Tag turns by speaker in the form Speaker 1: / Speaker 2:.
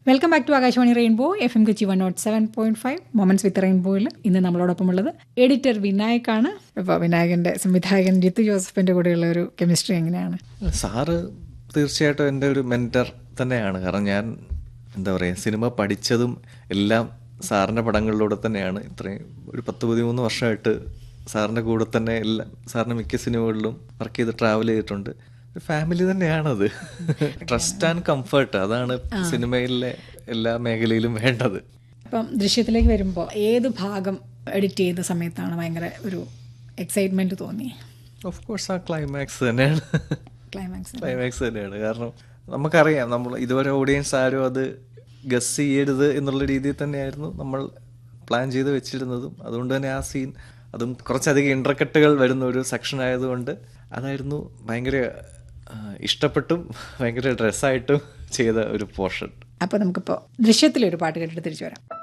Speaker 1: welcome back to Akashvani rainbow F M Kochi one nought seven point five moments with റെയിൻബോയിൽ ഇന്ന് നമ്മളോടൊപ്പം ഉള്ളത് editor വിനായക്കാണ് ഇപ്പോൾ വിനായകന്റെ സംവിധായകൻ ജിത്തു ജോസഫിന്റെ കൂടെയുള്ള ഒരു കെമിസ്ട്രി എങ്ങനെയാണ്
Speaker 2: സാറ് തീർച്ചയായിട്ടും എൻ്റെ ഒരു മെൻറ്റർ തന്നെയാണ് കാരണം ഞാൻ എന്താ പറയുക സിനിമ പഠിച്ചതും എല്ലാം സാറിൻ്റെ പടങ്ങളിലൂടെ തന്നെയാണ് ഇത്രയും ഒരു പത്ത് പതിമൂന്ന് വർഷമായിട്ട് സാറിൻ്റെ കൂടെ തന്നെ എല്ലാം സാറിൻ്റെ മിക്ക സിനിമകളിലും വർക്ക് ചെയ്ത് ട്രാവൽ ചെയ്തിട്ടുണ്ട് ഒരു ഫാമിലി തന്നെയാണത് ട്രസ്റ്റ് ആൻഡ് കംഫർട്ട് അതാണ് സിനിമയിലെ എല്ലാ മേഖലയിലും വേണ്ടത്
Speaker 1: അപ്പം ദൃശ്യത്തിലേക്ക് വരുമ്പോൾ ഏത് ഭാഗം എഡിറ്റ് ചെയ്ത സമയത്താണ് ഭയങ്കര ഒരു എക്സൈറ്റ്മെന്റ് തോന്നി
Speaker 2: ഓഫ് കോഴ്സ് ആ ക്ലൈമാക്സ് തന്നെയാണ്
Speaker 1: ക്ലൈമാക്സ്
Speaker 2: ക്ലൈമാക്സ് തന്നെയാണ് കാരണം നമുക്കറിയാം നമ്മൾ ഇതുവരെ ഓഡിയൻസ് ആരും അത് ഗസ് ചെയ്യരുത് എന്നുള്ള രീതിയിൽ തന്നെയായിരുന്നു നമ്മൾ പ്ലാൻ ചെയ്ത് വെച്ചിരുന്നതും അതുകൊണ്ട് തന്നെ ആ സീൻ അതും കുറച്ചധികം ഇൻട്രക്കട്ടുകൾ വരുന്ന ഒരു സെക്ഷൻ ആയതുകൊണ്ട് അതായിരുന്നു ഭയങ്കര ആ, ഇഷ്ടപ്പെട്ടും ഭയങ്കര ഡ്രസ്സായിട്ടും ചെയ്ത ഒരു പോർഷൻ
Speaker 1: അപ്പോൾ നമുക്കിപ്പോൾ ദൃശ്യത്തിലൊരു പാട്ട് കേട്ടിട്ട് തിരിച്ചു വരാം